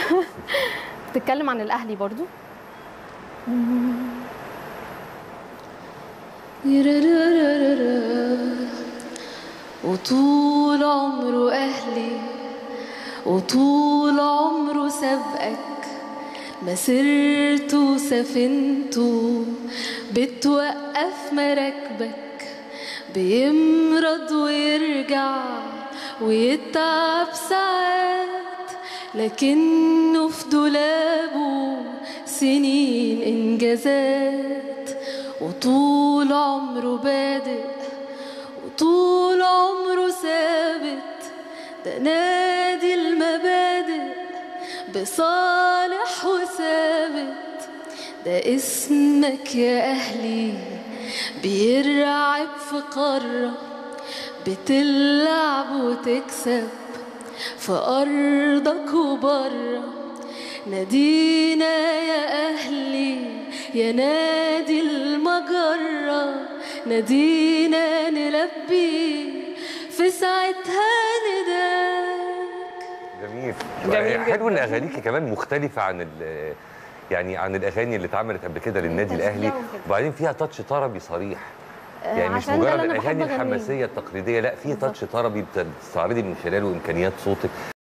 بتتكلم عن الاهلي برضو وطول عمره أهلي وطول عمره سبقك مسيرته سفينته بتوقف مراكبك بيمرض ويرجع ويتعب ساعات لكنه في دولابه سنين إنجازات وطول عمره بادئ وطول عمره ثابت ده نادي المبادئ بصالح وثابت ده اسمك يا أهلي بيرعب في قارة بتلعب وتكسب في أرضك وبره نادينا يا أهلي يا نادي المجرة نادينا نلبي في ساعتها نداك جميل جميل حلو ان جداً. اغانيكي كمان مختلفه عن ال يعني عن الاغاني اللي اتعملت قبل كده للنادي الاهلي وبعدين فيها تاتش طربي صريح يعني مش عشان ده مجرد اللي أنا بحب الاغاني أغنيه. الحماسيه التقليديه لا في تاتش طربي بتستعرضي من خلاله امكانيات صوتك